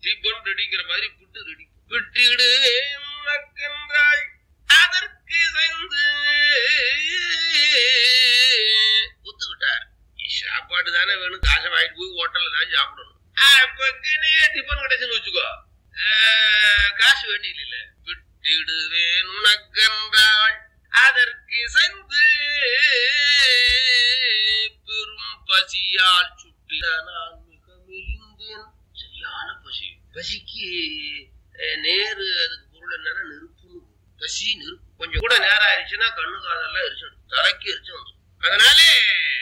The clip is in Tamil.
டிபன் ரெடிங்கிற மாதிரி புட்டு ரெடி விட்டிடுவேன் உனக்கென்றாள் அதற்கு இசைந்து ஒத்துக்கிட்டார் சாப்பாடு தானே வேணும் காசை வாங்கிட்டு போய் ஹோட்டல்ல தான் சாப்பிடணும் அப்பக்கனே டிபன் கிடைச்சுன்னு வச்சுக்கோ ஆஹ், காசு வேண்டி இல்ல விட்டிடுவேன் உனக்கென்றாள் அதற்கு இசைந்து பெரும் பசியால் சுட்டி நான் மிக மெலிந்தேன் சரியான பசி பசிக்கு அஹ், நேரு அதுக்கு பொருள் என்னன்னா நெருப்புன்னு பசி நெருப்பு கொஞ்சம் கூட நேரம் ஆயிடுச்சுன்னா கண்ணு காதெல்லாம் எரிச்சிடும் தலைக்கு எரிச்சு வந்துடும் அதனாலே